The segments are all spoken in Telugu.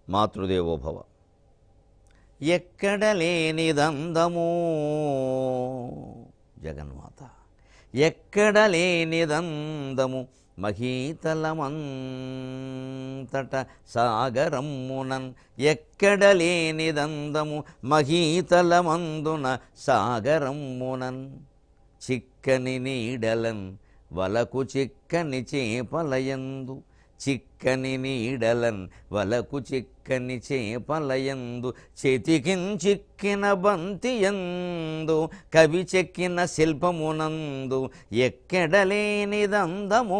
మాతృదేవోభవ ఎక్కడ లేనిదందము జగన్మాత ఎక్కడ లేనిదందము మహీతలమంతట సాగరమ్మునన్ ఎక్కడ లేనిదందము మహీతలమందున సాగరమ్మునన్ చిక్కని నీడలన్ వలకు చిక్కని చేపలయందు చిక్కని నీడలన్ వలకు చిక్కని చేపలయందు చేతికిన్ చిక్కిన బంతియందు కవి చెక్కిన శిల్పమునందు ఎక్కడలేనిదందము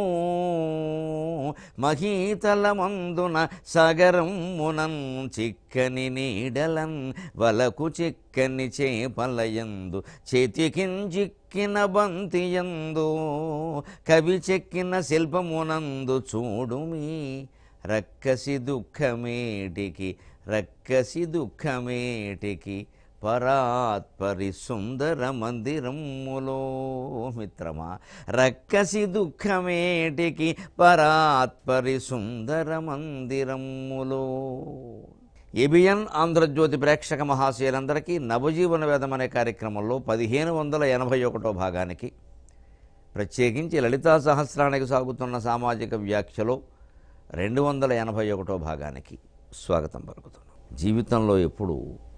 మహీతలమందున సగరమునం చిక్కని నీడలన్ వలకు చిక్కని చేపలయందు చేతికిన్ చిక్కిన బంతియందు కవి చెక్కిన శిల్పమునందు చూడుమి రక్కసి దుఃఖమేటికి రక్కసి దుఃఖమేటికి పరాత్పరి సుందర మందిరములో మిత్రమా రక్కసి దుఃఖమేటికి పరాత్పరి సుందర మందిరములో ఏబిఎన్ ఆంధ్రజ్యోతి ప్రేక్షక మహాశయులందరికీ నవజీవన వేదం అనే కార్యక్రమంలో పదిహేను వందల ఎనభై ఒకటో భాగానికి ప్రత్యేకించి లలితా సహస్రానికి సాగుతున్న సామాజిక వ్యాఖ్యలో రెండు వందల ఎనభై ఒకటో భాగానికి స్వాగతం పలుకుతున్నాం జీవితంలో ఎప్పుడు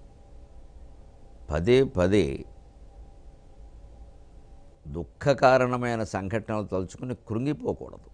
పదే పదే దుఃఖకారణమైన సంఘటనలు తలుచుకుని కృంగిపోకూడదు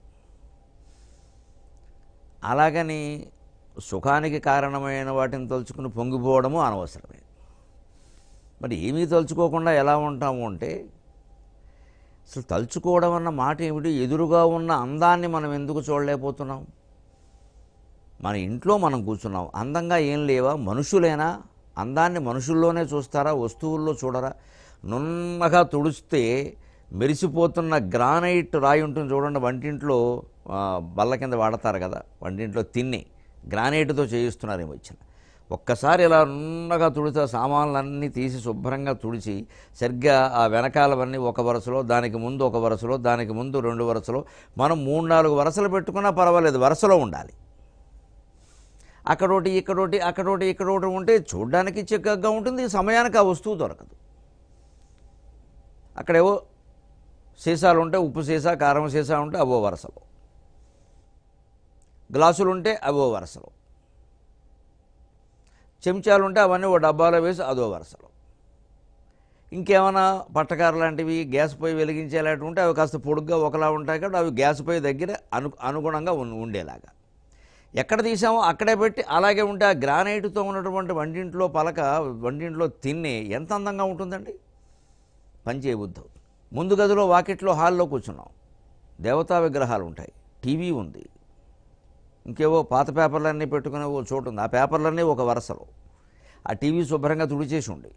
అలాగని సుఖానికి కారణమైన వాటిని తలుచుకుని పొంగిపోవడము అనవసరమే మరి ఏమీ తలుచుకోకుండా ఎలా ఉంటాము అంటే అసలు తలుచుకోవడం అన్న మాట ఏమిటి ఎదురుగా ఉన్న అందాన్ని మనం ఎందుకు చూడలేకపోతున్నాం మన ఇంట్లో మనం కూర్చున్నాం అందంగా ఏం లేవా మనుషులేనా అందాన్ని మనుషుల్లోనే చూస్తారా వస్తువుల్లో చూడరా నున్నగా తుడిస్తే మెరిసిపోతున్న గ్రానైట్ రాయి ఉంటుంది చూడండి వంటింట్లో ఆ, బల్ల కింద వాడతారు కదా వంటింట్లో తిన్ని గ్రానైట్తో చేయిస్తున్నారు ఈ మధ్యన ఒక్కసారి ఇలా నున్నగా తుడితే ఆ సామాన్లన్నీ తీసి శుభ్రంగా తుడిచి సరిగ్గా ఆ వెనకాలవన్నీ ఒక వరుసలో దానికి ముందు ఒక వరుసలో దానికి ముందు రెండు వరుసలో మనం మూడు నాలుగు వరుసలు పెట్టుకున్నా పర్వాలేదు వరుసలో ఉండాలి అక్కడోటి ఇక్కడోటి అక్కడోటి ఇక్కడోటి ఉంటే చూడ్డానికి చిక్కగా ఉంటుంది సమయానికి ఆ వస్తువు దొరకదు అక్కడేవో సీసాలు ఉంటే ఉప్పు సీసా కారం సీసా ఉంటే అవో వరుసలో గ్లాసులు ఉంటే అవో వరుసలో చెంచాలు ఉంటే అవన్నీ ఓ డబ్బాలో వేసి అదో వరుసలో ఇంకేమైనా పట్టకారు లాంటివి గ్యాస్ పొయ్యి వెలిగించేలాంటివి ఉంటే అవి కాస్త పొడుగ్గా ఒకలా ఉంటాయి కాబట్టి అవి గ్యాస్ పొయ్యి దగ్గర అను అనుగుణంగా ఉన్- ఉండేలాగా ఎక్కడ తీసామో అక్కడే పెట్టి అలాగే ఉంటే ఆ గ్రానైట్తో ఉన్నటువంటి వంటింట్లో పలక వంటింట్లో తిన్ని ఎంత అందంగా ఉంటుందండి పని చేయబుద్ధి అవుతుంది ముందు గదిలో వాకిట్లో హాల్లో కూర్చున్నాం దేవతా విగ్రహాలు ఉంటాయి టీవీ ఉంది ఇంకేవో పాత పేపర్లన్నీ పెట్టుకునే ఓ చోటు ఉంది ఆ పేపర్లన్నీ ఒక వరుసలో ఆ టీవీ శుభ్రంగా తుడిచేసి ఉండి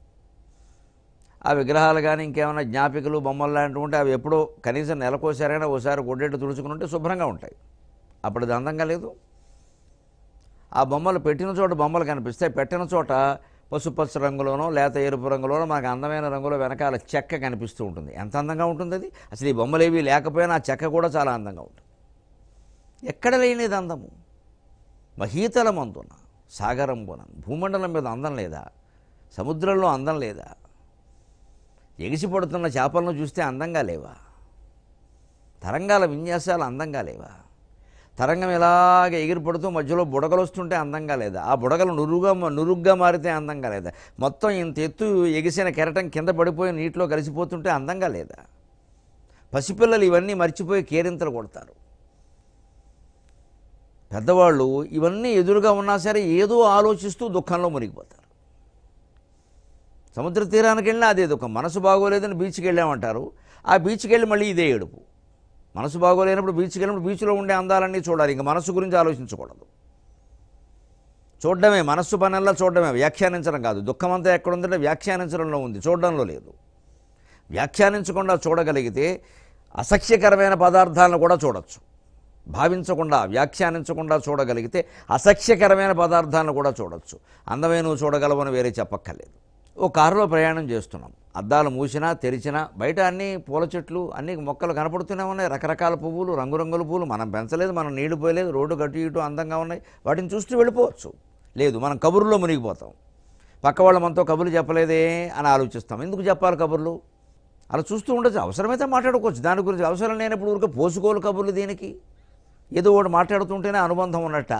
ఆ విగ్రహాలు కానీ ఇంకేమైనా జ్ఞాపికలు బొమ్మలు లాంటివి ఉంటే అవి ఎప్పుడో కనీసం నెలకోసారైనా ఓసారి గొడ్డెట్టు తుడుచుకుని ఉంటే శుభ్రంగా ఉంటాయి అప్పుడు అది అందంగా లేదు ఆ బొమ్మలు పెట్టిన చోట బొమ్మలు కనిపిస్తాయి పెట్టిన చోట పసుపచ్చ రంగులోనో లేత ఎరుపు రంగులోనో మనకు అందమైన రంగులో వెనకాల చెక్క కనిపిస్తూ ఉంటుంది ఎంత అందంగా ఉంటుంది అది అసలు ఈ బొమ్మలు ఏవి లేకపోయినా ఆ చెక్క కూడా చాలా అందంగా ఉంటుంది ఎక్కడ లేనిది అందము మహీతలం అందున సాగరం గుణం భూమండలం మీద అందం లేదా సముద్రంలో అందం లేదా ఎగిసిపడుతున్న చేపలను చూస్తే అందంగా లేవా తరంగాల విన్యాసాలు అందంగా లేవా తరంగం ఇలాగ ఎగిరిపడుతూ మధ్యలో బుడగలు వస్తుంటే అందంగా లేదా ఆ బుడగలు నురుగా నురుగ్గా మారితే అందంగా లేదా మొత్తం ఇంత ఎత్తు ఎగిసిన కెరటం కింద పడిపోయి నీటిలో కలిసిపోతుంటే అందంగా లేదా పసిపిల్లలు ఇవన్నీ మర్చిపోయి కేరింతలు కొడతారు పెద్దవాళ్ళు ఇవన్నీ ఎదురుగా ఉన్నా సరే ఏదో ఆలోచిస్తూ దుఃఖంలో మునిగిపోతారు సముద్ర తీరానికి వెళ్ళినా అదే దుఃఖం మనసు బాగోలేదని బీచ్కి వెళ్ళామంటారు ఆ బీచ్కి వెళ్ళి మళ్ళీ ఇదే ఏడుపు మనసు బాగోలేనప్పుడు బీచ్కి వెళ్ళినప్పుడు బీచ్లో ఉండే అందాలన్నీ చూడాలి ఇంకా మనసు గురించి ఆలోచించకూడదు చూడడమే మనస్సు పనల్లా చూడడమే వ్యాఖ్యానించడం కాదు దుఃఖం అంతా ఎక్కడుందంటే వ్యాఖ్యానించడంలో ఉంది చూడడంలో లేదు వ్యాఖ్యానించకుండా చూడగలిగితే అసఖ్యకరమైన పదార్థాలను కూడా చూడొచ్చు భావించకుండా వ్యాఖ్యానించకుండా చూడగలిగితే అసఖ్యకరమైన పదార్థాలను కూడా చూడొచ్చు అందమే నువ్వు చూడగలవని వేరే చెప్పక్కర్లేదు ఓ కారులో ప్రయాణం చేస్తున్నాం అద్దాలు మూసినా తెరిచినా బయట అన్ని పూల చెట్లు అన్ని మొక్కలు కనపడుతూనే ఉన్నాయి రకరకాల పువ్వులు రంగురంగుల పువ్వులు మనం పెంచలేదు మనం నీళ్లు పోయలేదు రోడ్డు గట్టు ఇటు అందంగా ఉన్నాయి వాటిని చూస్తూ వెళ్ళిపోవచ్చు లేదు మనం కబుర్లో మునిగిపోతాం పక్క వాళ్ళ మనతో కబుర్లు చెప్పలేదే అని ఆలోచిస్తాం ఎందుకు చెప్పాలి కబుర్లు అలా చూస్తూ ఉండొచ్చు అవసరమైతే మాట్లాడుకోవచ్చు దాని గురించి అవసరం లేనప్పుడు ఊరికే పోసుకోలు కబుర్లు దీనికి ఏదో ఒకటి మాట్లాడుతుంటేనే అనుబంధం ఉన్నట్ట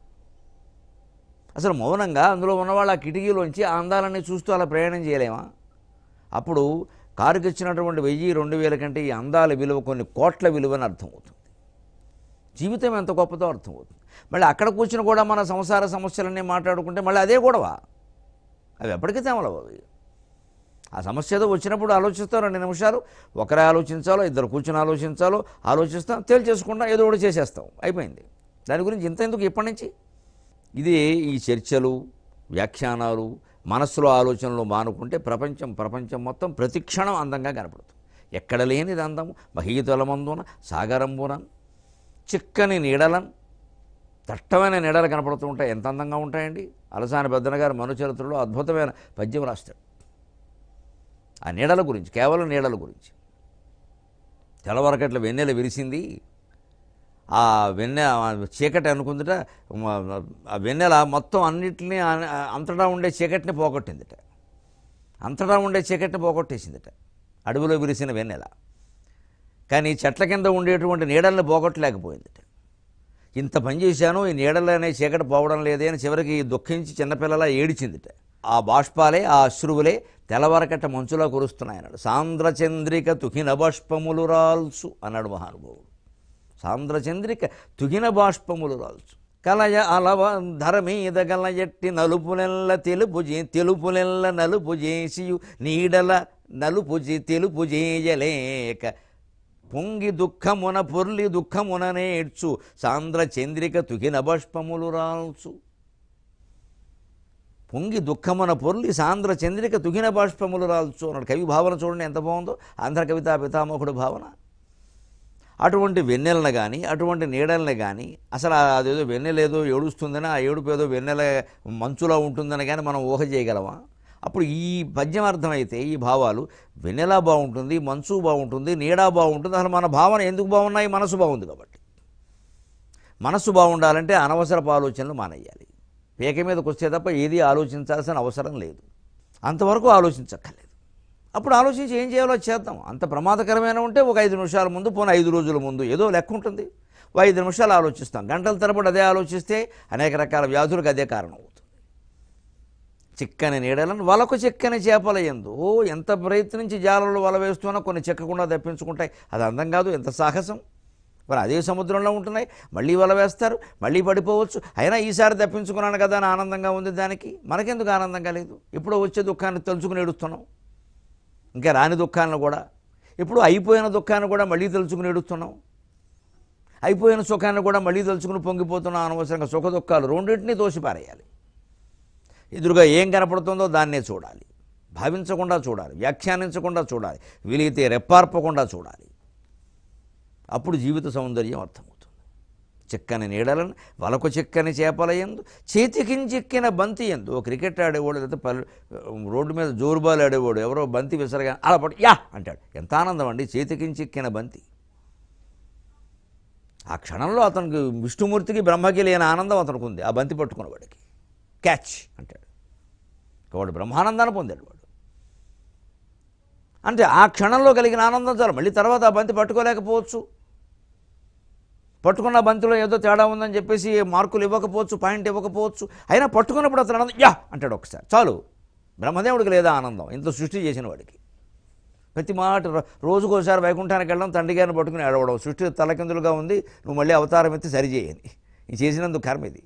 అసలు మౌనంగా అందులో ఉన్నవాళ్ళు ఆ కిటికీలోంచి ఆ అందాలన్నీ చూస్తూ అలా ప్రయాణం చేయలేమా అప్పుడు కారుకి ఇచ్చినటువంటి వెయ్యి రెండు వేల కంటే ఈ అందాల విలువ కొన్ని కోట్ల విలువ అని అర్థమవుతుంది జీవితం ఎంత గొప్పదో అర్థమవుతుంది మళ్ళీ అక్కడ కూర్చుని కూడా మన సంసార సమస్యలన్నీ మాట్లాడుకుంటే మళ్ళీ అదే గొడవ అవి ఎప్పటికీ తెమలవు అవి ఆ సమస్య ఏదో వచ్చినప్పుడు ఆలోచిస్తాం రెండు నిమిషాలు ఒకరే ఆలోచించాలో ఇద్దరు కూర్చొని ఆలోచించాలో ఆలోచిస్తాం తేల్చేసుకుంటాం ఏదో ఒకటి చేసేస్తాం అయిపోయింది దాని గురించి ఇంత ఎందుకు ఇప్పటి నుంచి ఇది ఈ చర్చలు వ్యాఖ్యానాలు మనస్సులో ఆలోచనలు మానుకుంటే ప్రపంచం ప్రపంచం మొత్తం ప్రతిక్షణం అందంగా కనపడుతుంది ఎక్కడ లేనిది అందం మహీతలమందున సాగరంబున చిక్కని నీడలను దట్టమైన నీడలు కనపడుతూ ఉంటాయి ఎంత అందంగా ఉంటాయండి అలసాని పెద్దన గారు మనుచరిత్రలో అద్భుతమైన పద్యం రాస్తాడు ఆ నీడల గురించి కేవలం నీడల గురించి తెల్లవరకట్ల వెన్నెల విరిసింది ఆ వెన్నె ఆ చీకటి అనుకుందిట మ- ఆ వెన్నెల మొత్తం అన్నిటినీ అన్- అంతటా ఉండే చీకటిని పోగొట్టిందిట అంతటా ఉండే చీకటిని పోగొట్టేసిందిట అడవిలో విరిసిన వెన్నెల కానీ చెట్ల కింద ఉండేటువంటి నీడల్ని పోగొట్టలేకపోయిందిట ఇంత పని చేశాను ఈ నీడలనే చీకటి పోవడం లేదే అని చివరికి దుఃఖించి చిన్నపిల్లలా ఏడిచిందిట ఆ బాష్పాలే ఆ అశ్రువులే తెల్లవరకట్ట మంచులో కురుస్తున్నాయన్నాడు సాంద్రచంద్రిక తుహిన బాష్పములు రాల్సు అన్నాడు మహానుభావుడు సాంద్రచంద్రిక తుగిన బాష్పములు రాల్చు కలయ అలవ ధర మీద గలయట్టి నలుపులెల్ల తెలుపు చే తెలుపులెల్ల నలుపు చేసియు నీడల నలుపు చే తెలుపు చేయలేక పొంగి దుఃఖమున పొర్లి దుఃఖమున నేడ్చు సాంద్ర చంద్రిక తుగిన బాష్పములు రాల్చు పొంగి దుఃఖమున పొర్లి సాంద్ర చంద్రిక తుగిన బాష్పములు రాల్చు అన్నాడు కవి భావన చూడండి ఎంత బాగుందో ఆంధ్ర కవితా పితామహుడు భావన అటువంటి వెన్నెలను కానీ అటువంటి నీడల్ని కానీ అసలు ఆ- అదేదో వెన్నెలేదో ఏడుస్తుందని ఆ ఏడుపు ఏదో వెన్నెల మంచులో ఉంటుందని కానీ మనం ఊహ చేయగలమా అప్పుడు ఈ పద్యం అర్థమైతే ఈ భావాలు వెన్నెల బాగుంటుంది మంచు బాగుంటుంది నీడ బాగుంటుంది అసలు మన భావన ఎందుకు బాగున్నాయి మనసు బాగుంది కాబట్టి మనసు బాగుండాలంటే అనవసరపు ఆలోచనలు మానేయాలి పేక మీదకి వస్తే తప్ప ఏది ఆలోచించాల్సిన అవసరం లేదు అంతవరకు ఆలోచించక్కర్లేదు అప్పుడు ఆలోచించి ఏం చేయాలో అది చేద్దాం అంత ప్రమాదకరమైన ఉంటే ఒక ఐదు నిమిషాల ముందు పోనీ ఐదు రోజుల ముందు ఏదో లెక్క ఉంటుంది ఓ ఐదు నిమిషాలు ఆలోచిస్తాం గంటల తరబడి అదే ఆలోచిస్తే అనేక రకాల వ్యాధులకు అదే కారణం అవుతుంది చిక్కని నీడలను వలకు చిక్కని చేపల ఎందు ఓ ఎంత ప్రయత్నించి జాలలో వల వేస్తున్నా కొన్ని చిక్కకుండా తప్పించుకుంటాయి అది అందం కాదు ఎంత సాహసం మరి అదే సముద్రంలో ఉంటున్నాయి మళ్ళీ వల వేస్తారు మళ్ళీ పడిపోవచ్చు అయినా ఈసారి తప్పించుకున్నాను కదా అని ఆనందంగా ఉంది దానికి మనకెందుకు ఆనందంగా లేదు ఇప్పుడు వచ్చే దుఃఖాన్ని తలుచుకుని ఏడుస్తున్నాం ఇంకా రాని దుఃఖాలను కూడా ఇప్పుడు అయిపోయిన దుఃఖాన్ని కూడా మళ్ళీ తలుచుకుని ఏడుస్తున్నాం అయిపోయిన సుఖాన్ని కూడా మళ్ళీ తలుచుకుని పొంగిపోతున్నాం అనవసరంగా సుఖ దుఃఖాలు రెండింటినీ తోసిపారేయాలి ఎదురుగా ఏం కనపడుతుందో దాన్నే చూడాలి భావించకుండా చూడాలి వ్యాఖ్యానించకుండా చూడాలి వీలైతే రెప్పార్పకుండా చూడాలి అప్పుడు జీవిత సౌందర్యం అర్థమవుతుంది చిక్కని నీడలను వలకు చిక్కని చేపల ఎందు చేతికించిక్కిన బంతి ఎందు ఓ క్రికెట్ ఆడేవాడు లేదా పల్లె రోడ్డు మీద జోరుబాల్ ఆడేవాడు ఎవరో బంతి విసరగా అలా పట్టు యా అంటాడు ఎంత ఆనందం అండి చేతికించిక్కిన బంతి ఆ క్షణంలో అతనికి విష్ణుమూర్తికి బ్రహ్మకి లేని ఆనందం అతనికి ఉంది ఆ బంతి పట్టుకున్నవాడికి క్యాచ్ అంటాడు వాడు బ్రహ్మానందాన్ని పొందాడు వాడు అంటే ఆ క్షణంలో కలిగిన ఆనందం చాలు మళ్ళీ తర్వాత ఆ బంతి పట్టుకోలేకపోవచ్చు పట్టుకున్న బంతిలో ఏదో తేడా ఉందని చెప్పేసి మార్కులు ఇవ్వకపోవచ్చు పాయింట్ ఇవ్వకపోవచ్చు అయినా పట్టుకున్నప్పుడు అతను ఆనందం యా అంటాడు ఒకసారి చాలు బ్రహ్మదేవుడికి లేదా ఆనందం ఇంత సృష్టి చేసిన వాడికి ప్రతి మాట రో- రోజుకోసారి వైకుంఠానికి వెళ్ళడం తండ్రి గారిని పట్టుకుని ఏడవడం సృష్టి తలకిందులుగా ఉంది నువ్వు మళ్ళీ అవతారం ఎత్తి సరిచేయని ఈ చేసినందుకు కర్మ ఇది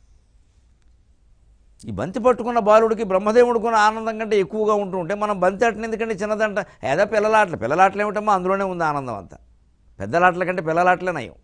ఈ బంతి పట్టుకున్న బాలుడికి బ్రహ్మదేవుడికున్న ఆనందం కంటే ఎక్కువగా ఉంటూ ఉంటే మనం బంతి ఆటని ఎందుకంటే చిన్నదంట ఏదో పిల్లలాటలు పిల్లలాటలు ఏమిటమ్మా అందులోనే ఉంది ఆనందం అంతా పెద్దలాటల కంటే పిల్లలాటలే నయం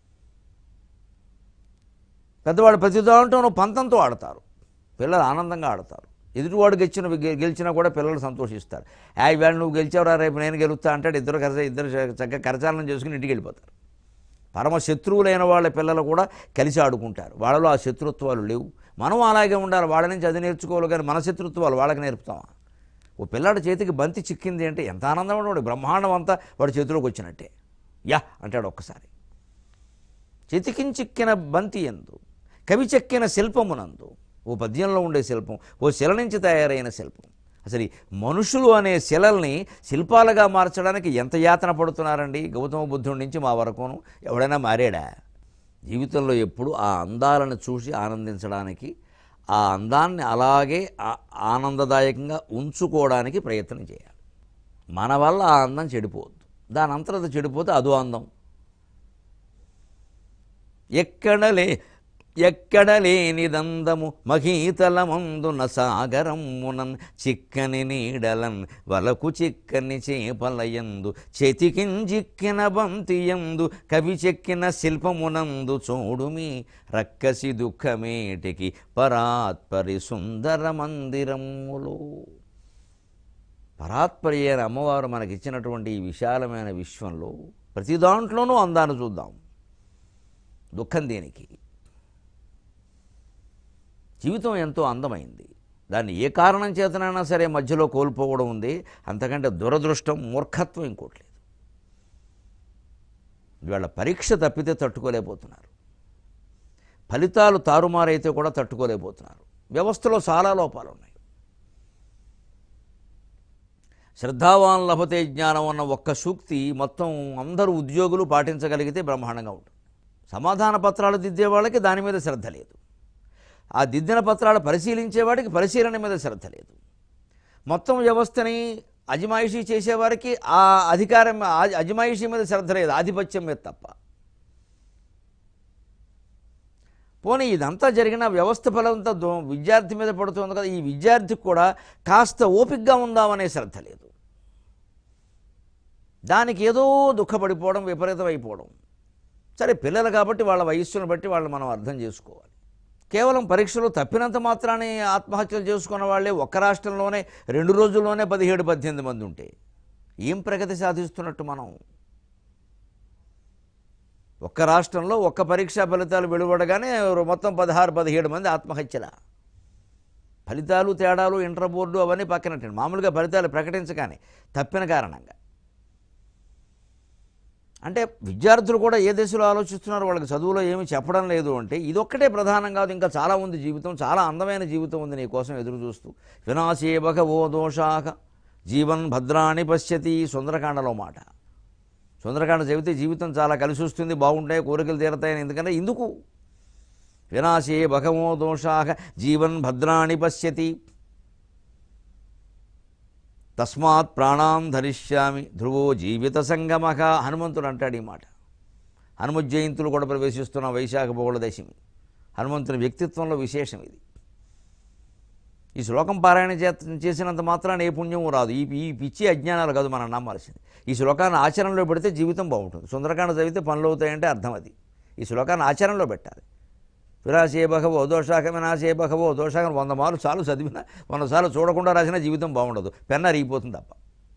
పెద్దవాడు ప్రతి దాంట్లోనూ పంతంతో ఆడతారు పిల్లలు ఆనందంగా ఆడతారు ఎదుటివాడు గెలిచిన గెలిచినా కూడా పిల్లలు సంతోషిస్తారు ఆ ఇవాళ నువ్వు గెలిచావురా రేపు నేను గెలుస్తా అంటాడు ఇద్దరు కరచ ఇద్దరు చక్కగా కరచాలనం చేసుకుని ఇంటికి వెళ్ళిపోతారు పరమ శత్రువులైన వాళ్ళ పిల్లలు కూడా కలిసి ఆడుకుంటారు వాళ్ళలో ఆ శత్రుత్వాలు లేవు మనం అలాగే ఉండాలి వాళ్ళ నుంచి అది నేర్చుకోవాలి కానీ మన శత్రుత్వాలు వాళ్ళకి నేర్పుతామా ఓ పిల్లాడి చేతికి బంతి చిక్కింది అంటే ఎంత ఆనందం వాడు బ్రహ్మాండం అంతా వాడి చేతిలోకి వచ్చినట్టే యా అంటాడు ఒక్కసారి చితికించిక్కిన బంతి ఎందు కవి చెక్కిన శిల్పమునందు ఓ పద్యంలో ఉండే శిల్పం ఓ శిల నుంచి తయారైన శిల్పం అసలు ఈ మనుషులు అనే శిలల్ని శిల్పాలుగా మార్చడానికి ఎంత యాతన పడుతున్నారండి గౌతమ బుద్ధుడి నుంచి మా వరకును ఎవడైనా మారాడా జీవితంలో ఎప్పుడు ఆ అందాలను చూసి ఆనందించడానికి ఆ అందాన్ని అలాగే ఆ- ఆనందదాయకంగా ఉంచుకోవడానికి ప్రయత్నం చేయాలి మన వల్ల ఆ అందం చెడిపోవద్దు దాని అంతర్గత చెడిపోతే అదో అందం ఎక్కడలే ఎక్కడ లేనిదందము మహీతలమందున సాగరమునన్ చిక్కని నీడలన్ వలకు చిక్కని చేపలయందు చెతికింజిక్కిన బంతియందు కవి చెక్కిన శిల్పమునందు చూడుమి రక్కసి దుఃఖమేటికి పరాత్పరి సుందర మందిరములో పరాత్పరి అయిన అమ్మవారు మనకిచ్చినటువంటి ఈ విశాలమైన విశ్వంలో ప్రతి దాంట్లోనూ అందాన్ని చూద్దాం దుఃఖం దేనికి జీవితం ఎంతో అందమైంది దాన్ని ఏ కారణం చేతనైనా సరే మధ్యలో కోల్పోవడం ఉంది అంతకంటే దురదృష్టం మూర్ఖత్వం ఇంకోటి లేదు ఇవాళ పరీక్ష తప్పితే తట్టుకోలేకపోతున్నారు ఫలితాలు తారుమారైతే కూడా తట్టుకోలేకపోతున్నారు వ్యవస్థలో చాలా లోపాలు ఉన్నాయి శ్రద్ధావాన్ లభతే జ్ఞానం అన్న ఒక్క సూక్తి మొత్తం అందరూ ఉద్యోగులు పాటించగలిగితే బ్రహ్మాండంగా ఉంటుంది సమాధాన పత్రాలు దిద్దే వాళ్ళకి దాని మీద శ్రద్ధ లేదు ఆ దిద్దిన పత్రాలు పరిశీలించేవాడికి పరిశీలన మీద శ్రద్ధ లేదు మొత్తం వ్యవస్థని అజమాయిషీ చేసేవారికి ఆ అధికారం ఆ అజమాయిషీ మీద శ్రద్ధ లేదు ఆధిపత్యం మీద తప్ప పోనీ ఇదంతా జరిగిన వ్యవస్థ ఫలంతా దో- విద్యార్థి మీద పడుతుంది కదా ఈ విద్యార్థికి కూడా కాస్త ఓపికగా ఉందామనే శ్రద్ధ లేదు దానికి ఏదో దుఃఖపడిపోవడం విపరీతం అయిపోవడం సరే పిల్లలు కాబట్టి వాళ్ళ వయస్సును బట్టి వాళ్ళని మనం అర్థం చేసుకోవాలి కేవలం పరీక్షలు తప్పినంత మాత్రాన్ని ఆత్మహత్యలు చేసుకున్న వాళ్ళే ఒక్క రాష్ట్రంలోనే రెండు రోజుల్లోనే పదిహేడు పద్దెనిమిది మంది ఉంటే ఏం ప్రగతి సాధిస్తున్నట్టు మనం ఒక్క రాష్ట్రంలో ఒక్క పరీక్షా ఫలితాలు వెలువడగానే మొత్తం పదహారు పదిహేడు మంది ఆత్మహత్యల ఫలితాలు తేడాలు ఇంటర్ బోర్డు అవన్నీ పక్కనట్టండి మామూలుగా ఫలితాలు ప్రకటించగానే తప్పిన కారణంగా అంటే విద్యార్థులు కూడా ఏ దశలో ఆలోచిస్తున్నారు వాళ్ళకి చదువులో ఏమీ చెప్పడం లేదు అంటే ఇదొక్కటే ప్రధానం కాదు ఇంకా చాలా ఉంది జీవితం చాలా అందమైన జీవితం ఉంది నీ కోసం ఎదురు చూస్తూ వినాశే భగవో దోషాక జీవన్ భద్రాణి పశ్యతి సుందరకాండలో మాట సుందరకాండ చదివితే జీవితం చాలా కలిసి వస్తుంది బాగుంటాయి కోరికలు తీరతాయని ఎందుకంటే ఇందుకు వినాశే భగవో దోషాక జీవన్ భద్రాణి పశ్యతి తస్మాత్ ప్రాణాం ధరిష్యామి ధ్రువో జీవిత సంగమక హనుమంతుడు అంటాడు ఈ మాట హనుమత్ జయంతులు కూడా ప్రవేశిస్తున్న వైశాఖ బహుళ దశమి హనుమంతుని వ్యక్తిత్వంలో విశేషం ఇది ఈ శ్లోకం పారాయణ చేత చేసినంత మాత్రాన ఏ పుణ్యము రాదు ఈ ఈ పిచ్చి అజ్ఞానాలు కాదు మనం నమ్మాల్సింది ఈ శ్లోకాన్ని ఆచరణలో పెడితే జీవితం బాగుంటుంది సుందరకాండ చదివితే పనులు అవుతాయంటే అర్థం అది ఈ శ్లోకాన్ని ఆచరణలో పెట్టాలి వినాశే బహవో దోషాక వినాశే బహవో దోషాక వంద మార్లు చాలు చదివినా వంద సార్లు చూడకుండా రాసినా జీవితం బాగుండదు పెన్న అరిగిపోతుంది తప్ప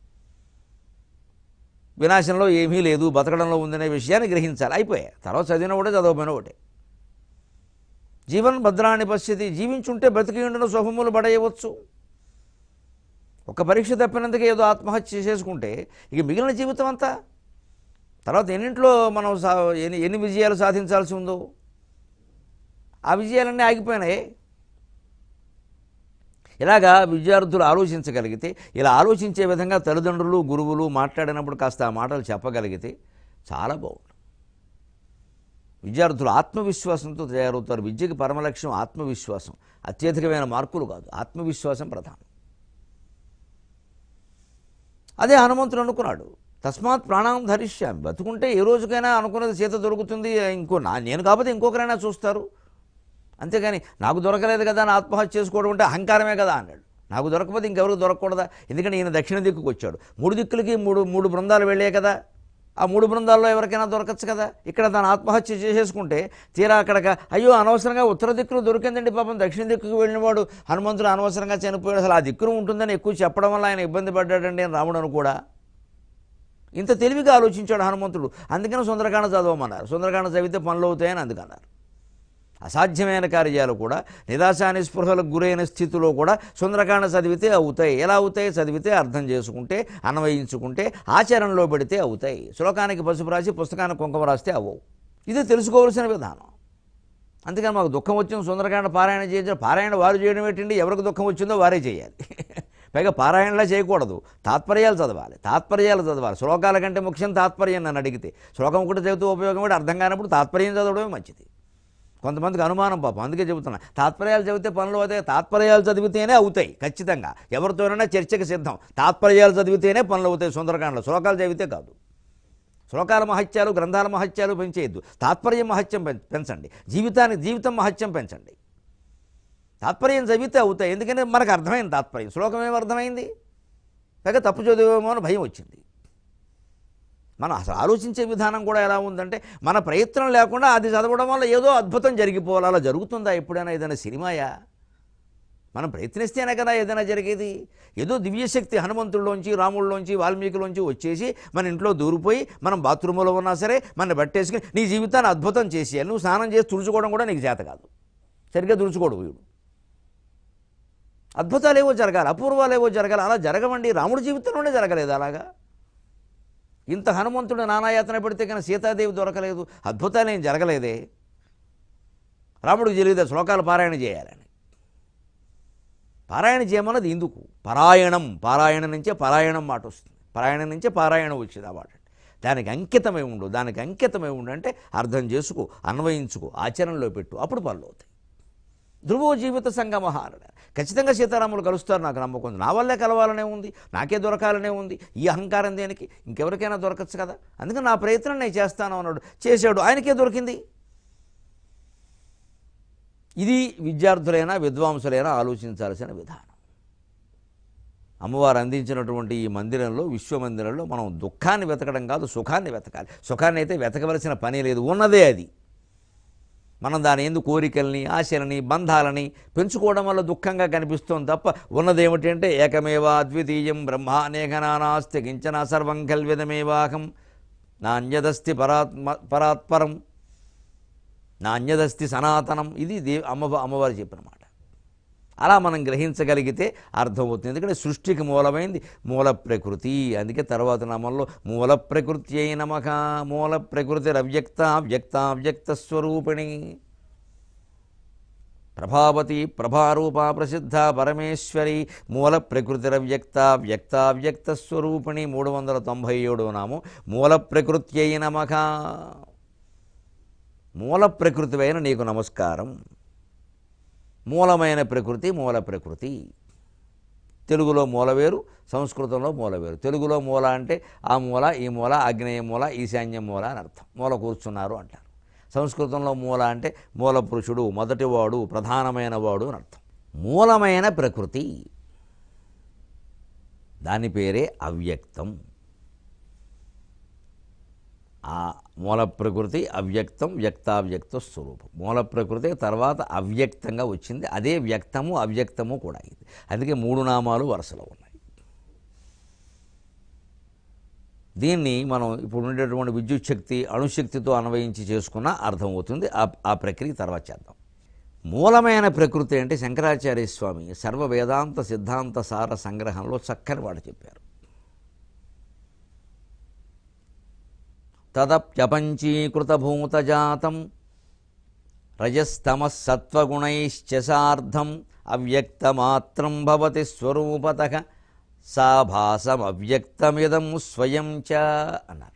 వినాశంలో ఏమీ లేదు బతకడంలో ఉందనే విషయాన్ని గ్రహించాలి అయిపోయాయి తర్వాత చదివిన ఒకటే చదవపోయిన ఒకటే జీవన్ భద్రాన్ని పరిస్థితి జీవించుంటే బ్రతికి ఉండిన శుభములు పడేయవచ్చు ఒక పరీక్ష తప్పినందుకే ఏదో ఆత్మహత్య చేసుకుంటే ఇక మిగిలిన జీవితం అంతా తర్వాత ఎన్నింటిలో మనం సా ఎన్ని ఎన్ని విజయాలు సాధించాల్సి ఉందో ఆ విజయాలన్నీ ఆగిపోయినాయి ఇలాగా విద్యార్థులు ఆలోచించగలిగితే ఇలా ఆలోచించే విధంగా తల్లిదండ్రులు గురువులు మాట్లాడినప్పుడు కాస్త ఆ మాటలు చెప్పగలిగితే చాలా బాగుంటుంది విద్యార్థులు ఆత్మవిశ్వాసంతో తయారవుతారు విద్యకి పరమలక్ష్యం ఆత్మవిశ్వాసం అత్యధికమైన మార్కులు కాదు ఆత్మవిశ్వాసం ప్రధానం అదే హనుమంతుడు అనుకున్నాడు తస్మాత్ ప్రాణం ధరిష్యామి బతుకుంటే ఏ రోజుకైనా అనుకున్నది సీత దొరుకుతుంది ఇంకో నా నేను కాకపోతే ఇంకొకరైనా చూస్తారు అంతేగాని నాకు దొరకలేదు కదా అని ఆత్మహత్య చేసుకోవడం అంటే అహంకారమే కదా అన్నాడు నాకు దొరకకపోతే ఇంకెవరికి దొరకకూడదా ఎందుకంటే ఈయన దక్షిణ దిక్కుకు వచ్చాడు మూడు దిక్కులకి మూడు మూడు బృందాలు వెళ్ళే కదా ఆ మూడు బృందాల్లో ఎవరికైనా దొరకచ్చు కదా ఇక్కడ తను ఆత్మహత్య చేసేసుకుంటే తీరా అక్కడికి అయ్యో అనవసరంగా ఉత్తర దిక్కులు దొరికిందండి పాపం దక్షిణ దిక్కుకు వెళ్ళినవాడు హనుమంతుడు అనవసరంగా చనిపోయాడు అసలు ఆ దిక్కును ఉంటుందని ఎక్కువ చెప్పడం వల్ల ఆయన ఇబ్బంది పడ్డాడండి అని రాముడు కూడా ఇంత తెలివిగా ఆలోచించాడు హనుమంతుడు అందుకని సుందరకాండ చదవమన్నారు సుందరకాండ చదివితే పనులు అవుతాయని అందుకన్నారు అసాధ్యమైన కార్యాలు కూడా నిరాశా నిస్పృహలకు గురైన స్థితిలో కూడా సుందరకాండ చదివితే అవుతాయి ఎలా అవుతాయి చదివితే అర్థం చేసుకుంటే అన్వయించుకుంటే ఆచరణలో పెడితే అవుతాయి శ్లోకానికి పసుపు రాసి పుస్తకానికి కుంకుమ రాస్తే అవ్వవు ఇది తెలుసుకోవాల్సిన విధానం అందుకని మాకు దుఃఖం వచ్చింది సుందరకాండ పారాయణ చేయాలి పారాయణ వారు చేయడం ఏంటండి ఎవరికి దుఃఖం వచ్చిందో వారే చేయాలి పైగా పారాయణలా చేయకూడదు తాత్పర్యాలు చదవాలి తాత్పర్యాలు చదవాలి శ్లోకాల కంటే ముఖ్యం తాత్పర్యం నన్ను అడిగితే శ్లోకం ఒకటి చదివితే ఉపయోగం కూడా అర్థం కానప్పుడు తాత్పర్యం చదవడమే మంచిది కొంతమందికి అనుమానం పాపం అందుకే చెబుతున్నా తాత్పర్యాలు చదివితే పనులు అవుతాయి తాత్పర్యాలు చదివితేనే అవుతాయి ఖచ్చితంగా ఎవరితోనైనా చర్చకి సిద్ధం తాత్పర్యాలు చదివితేనే పనులు అవుతాయి సుందరకాండలో శ్లోకాలు చదివితే కాదు శ్లోకాల మహత్యాలు గ్రంథాల మహత్యాలు పెంచేయద్దు తాత్పర్యం మహత్యం పెం- పెంచండి జీవితానికి జీవితం మహత్యం పెంచండి తాత్పర్యం చదివితే అవుతాయి ఎందుకంటే మనకు అర్థమైంది తాత్పర్యం శ్లోకం ఏమి అర్థమైంది పైగా తప్పు చదివేమో అని భయం వచ్చింది మనం అసలు ఆలోచించే విధానం కూడా ఎలా ఉందంటే మన ప్రయత్నం లేకుండా అది చదవడం వల్ల ఏదో అద్భుతం జరిగిపోవాలి అలా జరుగుతుందా ఎప్పుడైనా ఏదైనా సినిమాయా మనం ప్రయత్నిస్తేనే కదా ఏదైనా జరిగేది ఏదో దివ్యశక్తి హనుమంతుల్లోంచి రాముల్లోంచి వాల్మీకిలోంచి వచ్చేసి మన ఇంట్లో దూరిపోయి మనం బాత్రూంలో ఉన్నా సరే మన బట్టేసుకుని నీ జీవితాన్ని అద్భుతం చేసేయాలి నువ్వు స్నానం చేసి తుడుచుకోవడం కూడా నీకు చేత కాదు సరిగ్గా తుడుచుకోడు వీడు అద్భుతాలు ఏవో జరగాలి అపూర్వాలు ఏవో జరగాలి అలా జరగవండి రాముడి జీవితంలోనే జరగలేదు అలాగా ఇంత హనుమంతుడు నానాయాతన పెడితే కానీ సీతాదేవి దొరకలేదు అద్భుతాలు ఏం జరగలేదే రాముడికి తెలియదు శ్లోకాలు పారాయణ చేయాలని పారాయణ చేయమన్నది ఎందుకు పారాయణం పారాయణ నుంచే పారాయణం మాట వస్తుంది పారాయణం నుంచే పారాయణం వచ్చింది ఆ మాట దానికి అంకితమై ఉండు దానికి అంకితమై ఉండు అంటే అర్థం చేసుకో అన్వయించుకో ఆచరణలో పెట్టు అప్పుడు పనులు అవుతాయి ధ్రువో జీవిత సంగమహ అన్నాడు ఖచ్చితంగా సీతారాములు కలుస్తారు నాకు నమ్మకం ఉంది నా వల్లే కలవాలనే ఉంది నాకే దొరకాలనే ఉంది ఈ అహంకారం దేనికి ఇంకెవరికైనా దొరకచ్చు కదా అందుకని నా ప్రయత్నం నేను చేస్తాను అన్నాడు చేశాడు ఆయనకే దొరికింది ఇది విద్యార్థులైనా విద్వాంసులైనా ఆలోచించాల్సిన విధానం అమ్మవారు అందించినటువంటి ఈ మందిరంలో విశ్వమందిరంలో మనం దుఃఖాన్ని వెతకడం కాదు సుఖాన్ని వెతకాలి సుఖాన్ని అయితే వెతకవలసిన పని లేదు ఉన్నదే అది మనం దాని ఎందు కోరికల్ని ఆశలని బంధాలని పెంచుకోవడం వల్ల దుఃఖంగా కనిపిస్తుంది తప్ప ఉన్నదేమిటంటే ఏకమేవా అద్వితీయం బ్రహ్మానేకనానాస్తి కించన సర్వం కల్విదమేవాహం నాణ్యదస్తి పరాత్మ పరాత్పరం నాణ్యదస్తి సనాతనం ఇది దే అమ్మ అమ్మవారు చెప్పిన మాట అలా మనం గ్రహించగలిగితే అర్థమవుతుంది ఎందుకంటే సృష్టికి మూలమైంది మూల ప్రకృతి అందుకే తర్వాత నామంలో మూల ప్రకృతి అయిన నమక మూల ప్రకృతి అవ్యక్త వ్యక్త వ్యక్త స్వరూపిణి ప్రభావతి ప్రభారూప ప్రసిద్ధ పరమేశ్వరి మూల ప్రకృతిరవ్యక్త వ్యక్త వ్యక్త స్వరూపిణి మూడు వందల తొంభై ఏడు నాము మూల ప్రకృతి అయిన నమక మూల ప్రకృతివైన నీకు నమస్కారం మూలమైన ప్రకృతి మూల ప్రకృతి తెలుగులో మూల వేరు సంస్కృతంలో మూల వేరు తెలుగులో మూల అంటే ఆ మూల ఈ మూల ఆగ్నేయ మూల ఈశాన్య మూల అని అర్థం మూల కూర్చున్నారు అంటారు సంస్కృతంలో మూల అంటే మూల పురుషుడు మొదటివాడు ప్రధానమైన వాడు అని అర్థం మూలమైన ప్రకృతి దాని పేరే అవ్యక్తం ఆ మూల ప్రకృతి అవ్యక్తం వ్యక్తావ్యక్త స్వరూపం మూల ప్రకృతి తర్వాత అవ్యక్తంగా వచ్చింది అదే వ్యక్తము అవ్యక్తము కూడా అయింది అందుకే మూడు నామాలు వరుసలో ఉన్నాయి దీన్ని మనం ఇప్పుడు ఉండేటువంటి విద్యుత్ శక్తి అణుశక్తితో అన్వయించి చేసుకున్న అర్థమవుతుంది ఆ ఆ ప్రక్రియ తర్వాత చేద్దాం మూలమైన ప్రకృతి అంటే శంకరాచార్య స్వామి సర్వ వేదాంత సిద్ధాంత సార సంగ్రహంలో చక్కని వాడు చెప్పారు తదప్యపంచీకృతభూతజాతం రజస్తమస్సత్వగుణైశ్చ సార్ధం అవ్యక్తమాత్రం భవతి స్వరూపత సా భాసమవ్యక్తమిదం స్వయం చ అన్నారు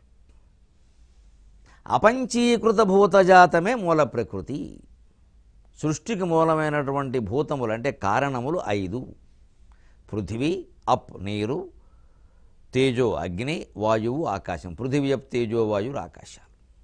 అపంచీకృత భూతజాతమే మూల ప్రకృతి సృష్టికి మూలమైనటువంటి భూతములు అంటే కారణములు ఐదు పృథివీ అప్ నీరు తేజో అగ్ని వాయువు ఆకాశం పృథివీ అప్ తేజో వాయువు ఆకాశాలు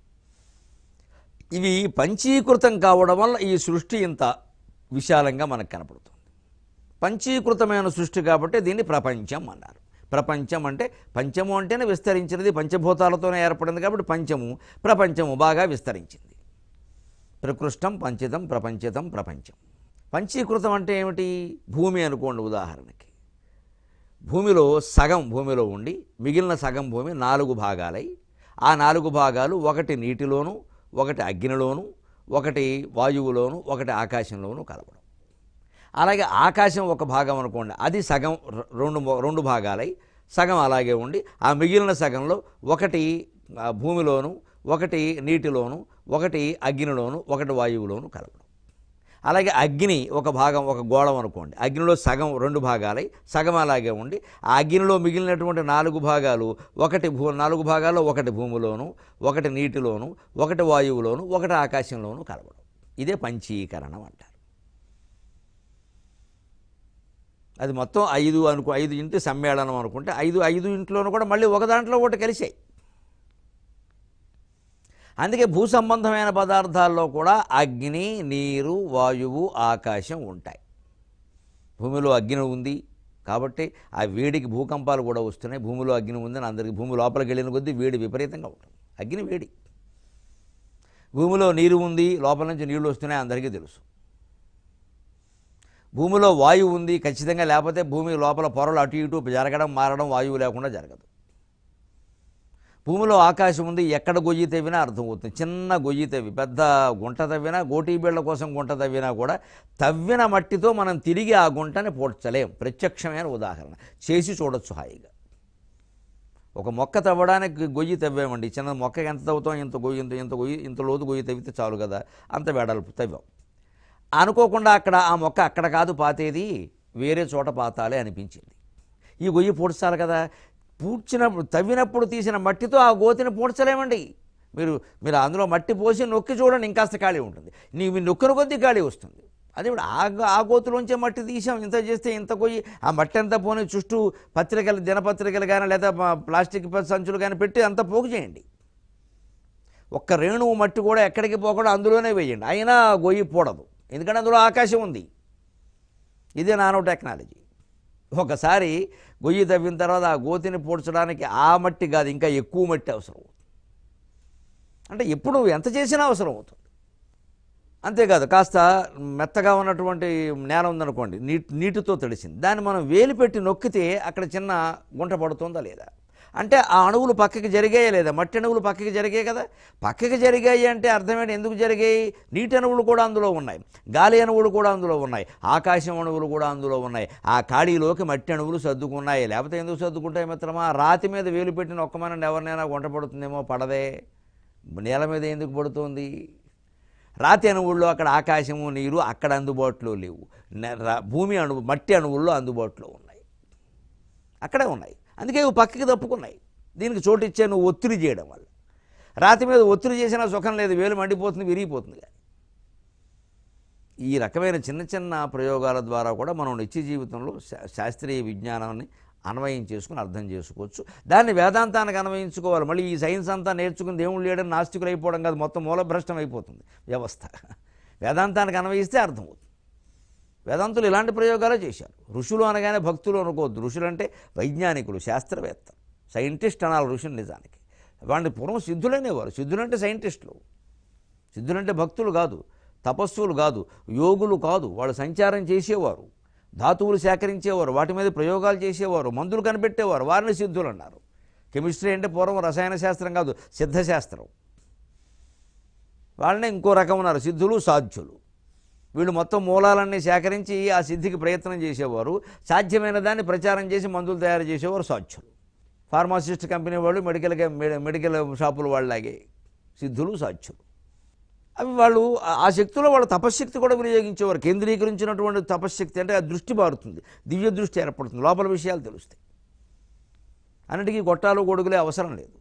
ఇవి పంచీకృతం కావడం వల్ల ఈ సృష్టి ఇంత విశాలంగా మనకు కనపడుతుంది పంచీకృతమైన సృష్టి కాబట్టి దీన్ని ప్రపంచం అన్నారు ప్రపంచం అంటే పంచము అంటేనే విస్తరించినది పంచభూతాలతోనే ఏర్పడింది కాబట్టి పంచము ప్రపంచము బాగా విస్తరించింది ప్రకృష్టం పంచితం ప్రపంచితం ప్రపంచం పంచీకృతం అంటే ఏమిటి భూమి అనుకోండి ఉదాహరణకి భూమిలో సగం భూమిలో ఉండి మిగిలిన సగం భూమి నాలుగు భాగాలై ఆ నాలుగు భాగాలు ఒకటి నీటిలోను ఒకటి అగ్నిలోను ఒకటి వాయువులోను ఒకటి ఆకాశంలోను కలపడం అలాగే ఆకాశం ఒక భాగం అనుకోండి అది సగం ర- రెండు మొ- రెండు భాగాలై సగం అలాగే ఉండి ఆ మిగిలిన సగంలో ఒకటి ఆ, భూమిలోను ఒకటి నీటిలోను ఒకటి అగ్నిలోను ఒకటి వాయువులోను కలపడం అలాగే అగ్ని ఒక భాగం ఒక గోళం అనుకోండి అగ్నిలో సగం రెండు భాగాలై సగం అలాగే ఉండి ఆ అగ్నిలో మిగిలినటువంటి నాలుగు భాగాలు ఒకటి భూ నాలుగు భాగాల్లో ఒకటి భూమిలోను ఒకటి నీటిలోను ఒకటి వాయువులోను ఒకటి ఆకాశంలోను కలవడం ఇదే పంచీకరణం అంటారు అది మొత్తం ఐదు అనుకో ఐదు ఇంటి సమ్మేళనం అనుకుంటే ఐదు ఐదు ఇంట్లోనూ కూడా మళ్ళీ ఒక దాంట్లో ఒకటి కలిసాయి అందుకే భూ సంబంధమైన పదార్థాల్లో కూడా అగ్ని నీరు వాయువు ఆకాశం ఉంటాయి భూమిలో అగ్ని ఉంది కాబట్టి ఆ వేడికి భూకంపాలు కూడా వస్తున్నాయి భూమిలో అగ్ని ఉందని అందరికీ భూమి లోపలికి వెళ్ళిన కొద్దీ వేడి విపరీతంగా ఉంటుంది అగ్ని వేడి భూమిలో నీరు ఉంది లోపల నుంచి నీళ్లు వస్తున్నాయి అందరికీ తెలుసు భూమిలో వాయువు ఉంది ఖచ్చితంగా లేకపోతే భూమి లోపల పొరలు అటు ఇటు జరగడం మారడం వాయువు లేకుండా జరగదు భూమిలో ఆకాశం ఉంది ఎక్కడ గొయ్యి తవ్వినా అర్థమవుతుంది చిన్న గొయ్యి తవ్వి పెద్ద గుంట తవ్వినా గోటీ బీళ్ల కోసం గుంట తవ్వినా కూడా తవ్విన మట్టితో మనం తిరిగి ఆ గుంటని పోడ్చలేం ప్రత్యక్షమైన ఉదాహరణ చేసి చూడొచ్చు హాయిగా ఒక మొక్క తవ్వడానికి గొయ్యి తవ్వామండి చిన్న మొక్క ఎంత తవ్వుతాం ఇంత గొయ్యి ఇంత ఇంత గొయ్యి ఇంత లోతు గొయ్యి తవ్వితే చాలు కదా అంత వెడల్పు తవ్వాం అనుకోకుండా అక్కడ ఆ మొక్క అక్కడ కాదు పాతేది వేరే చోట పాతాలే అనిపించింది ఈ గొయ్యి పూడ్చాలి కదా పూడ్చినప్పుడు తవ్వినప్పుడు తీసిన మట్టితో ఆ గోతిని పూడ్చలేమండి మీరు మీరు అందులో మట్టి పోసి నొక్కి చూడండి ఇంకాస్త ఖాళీ ఉంటుంది నీ మీ నొక్కిన కొద్దీ ఖాళీ వస్తుంది అదే ఇప్పుడు ఆ గ- ఆ గోతులోంచే మట్టి తీసాం ఇంత చేస్తే ఇంత కొయ్యి ఆ మట్టి అంతా పోనీ చుట్టూ పత్రికలు దినపత్రికలు కానీ లేదా మా ప్లాస్టిక్ ప- సంచులు కానీ పెట్టి అంత పోగు చేయండి ఒక్క రేణువు మట్టి కూడా ఎక్కడికి పోకుండా అందులోనే వేయండి అయినా ఆ గొయ్యి పూడదు ఎందుకంటే అందులో ఆకాశం ఉంది ఇదే నానో టెక్నాలజీ ఒకసారి గొయ్యి తవ్విన తర్వాత ఆ గోతిని పూడ్చడానికి ఆ మట్టి కాదు ఇంకా ఎక్కువ మట్టి అవసరం అవుతుంది అంటే ఎప్పుడు ఎంత చేసినా అవసరం అవుతుంది అంతేకాదు కాస్త మెత్తగా ఉన్నటువంటి నేల ఉందనుకోండి నీటి నీటితో తడిసింది దాన్ని మనం వేలు పెట్టి నొక్కితే అక్కడ చిన్న గుంట పడుతుందా లేదా అంటే ఆ అణువులు పక్కకి జరిగాయా లేదా మట్టి అణువులు పక్కకి జరిగాయి కదా పక్కకి జరిగాయి అంటే అర్థమేంటి ఎందుకు జరిగాయి నీటి అణువులు కూడా అందులో ఉన్నాయి గాలి అణువులు కూడా అందులో ఉన్నాయి ఆకాశం అణువులు కూడా అందులో ఉన్నాయి ఆ ఖాళీలోకి మట్టి అణువులు సర్దుకున్నాయి లేకపోతే ఎందుకు సర్దుకుంటాయి మిత్రమా రాతి మీద వేలు పెట్టిన ఒక్కమని ఎవరినైనా గుంట పడుతుందేమో పడదే నేల మీద ఎందుకు పడుతుంది రాతి అణువుల్లో అక్కడ ఆకాశము నీరు అక్కడ అందుబాటులో లేవు న- రా- భూమి అణువు మట్టి అణువుల్లో అందుబాటులో ఉన్నాయి అక్కడే ఉన్నాయి అందుకే ఇవి పక్కకి తప్పుకున్నాయి దీనికి చోటు ఇచ్చే నువ్వు ఒత్తిడి చేయడం వల్ల రాతి మీద ఒత్తిడి చేసినా సుఖం లేదు వేలు మండిపోతుంది విరిగిపోతుంది కానీ ఈ రకమైన చిన్న చిన్న ప్రయోగాల ద్వారా కూడా మనం నిత్య జీవితంలో శా- శాస్త్రీయ విజ్ఞానాన్ని అన్వయం చేసుకుని అర్థం చేసుకోవచ్చు దాన్ని వేదాంతానికి అన్వయించుకోవాలి మళ్ళీ ఈ సైన్స్ అంతా నేర్చుకుని దేవుళ్ళు లేడని నాస్తికులు అయిపోవడం కాదు మొత్తం మూలభ్రష్టం అయిపోతుంది వ్యవస్థ వేదాంతానికి అన్వయిస్తే అర్థమవుతుంది వేదాంతులు ఇలాంటి ప్రయోగాలే చేశారు ఋషులు అనగానే భక్తులు అనుకోవద్దు ఋషులు అంటే వైజ్ఞానికులు శాస్త్రవేత్త సైంటిస్ట్ అనాలి ఋషులు నిజానికి వాడిని పూర్వం సిద్ధులనేవారు సిద్ధులంటే సైంటిస్టులు సిద్ధులంటే భక్తులు కాదు తపస్సులు కాదు యోగులు కాదు వాళ్ళు సంచారం చేసేవారు ధాతువులు సేకరించేవారు వాటి మీద ప్రయోగాలు చేసేవారు మందులు కనిపెట్టేవారు వారిని సిద్ధులు అన్నారు కెమిస్ట్రీ అంటే పూర్వం రసాయన శాస్త్రం కాదు సిద్ధశాస్త్రం వాళ్ళని ఇంకో రకం ఉన్నారు సిద్ధులు సాధ్యులు వీళ్ళు మొత్తం మూలాలన్నీ సేకరించి ఆ సిద్ధికి ప్రయత్నం చేసేవారు సాధ్యమైన దాన్ని ప్రచారం చేసి మందులు తయారు చేసేవారు సాధ్యులు ఫార్మాసిస్ట్ కంపెనీ వాళ్ళు మెడికల్ మె- మెడికల్ షాపులు వాళ్ళలాగే సిద్ధులు సాధ్యులు అవి వాళ్ళు ఆ- ఆ శక్తిలో వాళ్ళ తపశ్శక్తి కూడా వినియోగించేవారు కేంద్రీకరించినటువంటి తపశ్శక్తి అంటే ఆ దృష్టి మారుతుంది దివ్య దృష్టి ఏర్పడుతుంది లోపల విషయాలు తెలుస్తాయి అన్నిటికీ గొట్టాలు గొడుగులే అవసరం లేదు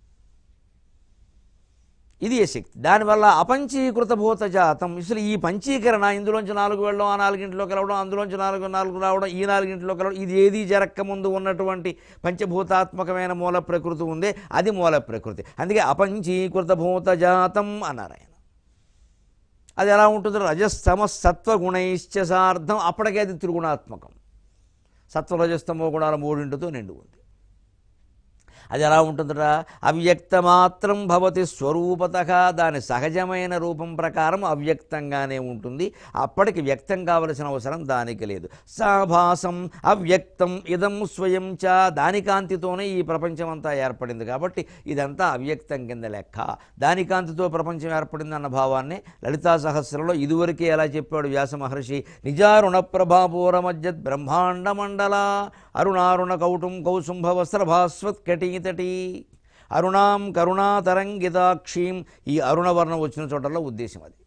ఇది ఏ శక్తి దానివల్ల అపంచీకృత భూత జాతం అసలు ఈ పంచీకరణ ఇందులోంచి నాలుగు వెళ్ళడం ఆ నాలుగింటిలోకి వెళ్ళడం అందులోంచి నాలుగు నాలుగు రావడం ఈ నాలుగింటిలోకి వెళ్ళడం ఇది ఏది జరక్క ముందు ఉన్నటువంటి పంచభూతాత్మకమైన మూల ప్రకృతి ఉందే అది మూల ప్రకృతి అందుకే అపంచీకృత భూత జాతం అన్నారు ఆయన అది ఎలా ఉంటుంది రజస్తమ సత్వగుణైశ్చ సార్థం అప్పటికే అది త్రిగుణాత్మకం సత్వరజస్తమో గుణాల మూడింటితో నిండి ఉంది అది ఎలా ఉంటుందట అవ్యక్త మాత్రం భవతి స్వరూపత దాని సహజమైన రూపం ప్రకారం అవ్యక్తంగానే ఉంటుంది అప్పటికి వ్యక్తం కావలసిన అవసరం దానికి లేదు సాభాసం అవ్యక్తం ఇదం స్వయం చ దాని కాంతితోనే ఈ ప్రపంచం అంతా ఏర్పడింది కాబట్టి ఇదంతా అవ్యక్తం కింద లెక్క దాని కాంతితో ప్రపంచం ఏర్పడింది అన్న భావాన్ని లలితా సహస్రంలో ఇదివరకే ఎలా చెప్పాడు వ్యాస మహర్షి నిజారుణ ప్రభాపూర మధ్య బ్రహ్మాండ మండల అరుణారుణ కౌటుం కౌసుంభ వస్త్రభాస్వత్ కటీతటి అరుణాం కరుణాతరంగితాక్షీం ఈ అరుణవర్ణం వచ్చిన చోటల్లో ఉద్దేశం అది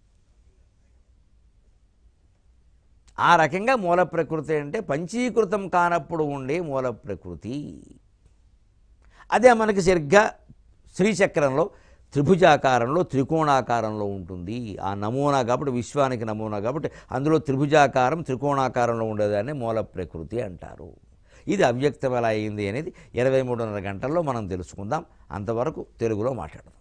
ఆ రకంగా మూల ప్రకృతి అంటే పంచీకృతం కానప్పుడు ఉండే మూల ప్రకృతి అదే మనకి సరిగ్గా శ్రీచక్రంలో త్రిభుజాకారంలో త్రికోణాకారంలో ఉంటుంది ఆ నమూనా కాబట్టి విశ్వానికి నమూనా కాబట్టి అందులో త్రిభుజాకారం త్రికోణాకారంలో ఉండేదాన్ని మూల ప్రకృతి అంటారు ఇది అవ్యక్తం ఎలా అయింది అనేది ఇరవై మూడున్నర గంటల్లో మనం తెలుసుకుందాం అంతవరకు తెలుగులో మాట్లాడదాం